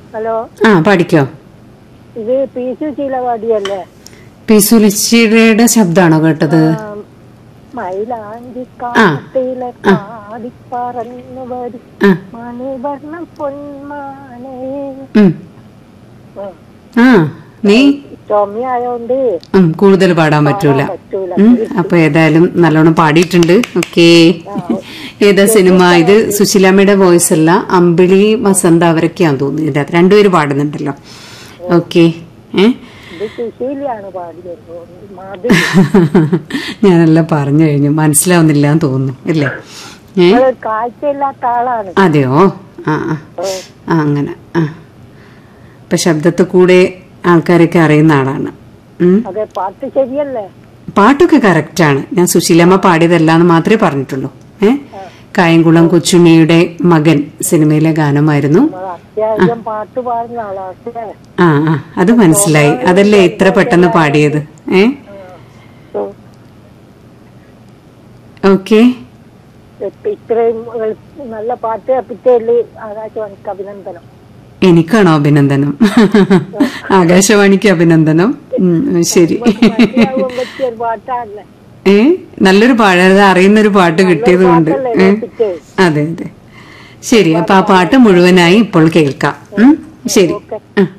Hello ആ പാടിക്കോ ഇത് പി സി ചീലവാടിയല്ലേ പി സുലിച്ചിയുടെ ശബ്ദമാണോ കേട്ടത് മൈലാഞ്ചി കാട്ടിലെ കാടിപ്പറന്നു വരും ആ മണിവർണ്ണ പൊന്മാനേ ഉം. ഉം. ആ നീ ചുമയായോണ്ട് ഉം, കൂടുതൽ പാടാൻ പറ്റൂല പറ്റൂല ഉം, അപ്പൊ ഏതായാലും നല്ലോണം പാടിയിട്ടുണ്ട് ഓക്കേ ഏതാ സിനിമ ഇത് സുശീലാമ്മയുടെ വോയിസ് അല്ല അമ്പിളി വസന്ത അവരൊക്കെയാന്ന് തോന്നുന്നു ഇതിന്റെ അകത്ത് രണ്ടുപേര് പാടുന്നുണ്ടല്ലോ ഓക്കെ ഏ ഇത് സുശീലയാണ് പാടിയത് മാധു ഞാനെല്ലാം പറഞ്ഞു കഴിഞ്ഞു മനസ്സിലാവുന്നില്ല എന്ന് തോന്നുന്നു ഇല്ലേ ഏ നിങ്ങളൊരു കാഴ്ചയില്ലാത്ത ആളാണ് അതെയോ ആ ആ ആ അങ്ങനെ ആ ഇപ്പൊ ശബ്ദത്തിൽ കൂടെ ആൾക്കാരൊക്കെ അറിയുന്ന ആളാണ് ഉം. അതെ പാട്ട് ശരിയല്ലേ പാട്ടൊക്കെ കറക്റ്റാണ് ഞാൻ സുശീലമ്മ പാടിയതല്ല എന്ന് മാത്രമേ പറഞ്ഞിട്ടുള്ളൂ ഏ കായംകുളം കൊച്ചുണ്ണിയുടെ മകൻ സിനിമയിലെ ഗാനമായിരുന്നു നമ്മൾ അത്യാവശ്യം പാട്ട് പാടുന്ന ആളാണ് പക്ഷേ ആ ആ അത് മനസ്സിലായി അതല്ലേ ഇത്ര പെട്ടെന്ന് പാടിയത് ഏ ഉം, ഓക്കെ ഇപ്പൊ ഇത്രയും എളു- നല്ല പാട്ട് കേൾപ്പിച്ചതില് ആകാശവാണിക്ക് അഭിനന്ദനം എനിക്കാണോ അഭിനന്ദനം ആകാശവാണിക്ക് അഭിനന്ദനം ഉം, ശരി മനസ്സിലാവാൻ പറ്റിയ ഒരു പാട്ടാണല്ലേ ഏ നല്ലൊരു പാട്ട് അത് അറിയുന്നൊരു പാട്ട് കിട്ടിയത് കൊണ്ട് പാട്ടല്ലേ ഏ കേൾപ്പിച്ചേ അതെ അതെ ശരി അപ്പൊ ആ പാട്ട് മുഴുവനായി ഇപ്പോൾ കേൾക്കാം ഉം, ശരി ഓക്കെ ആ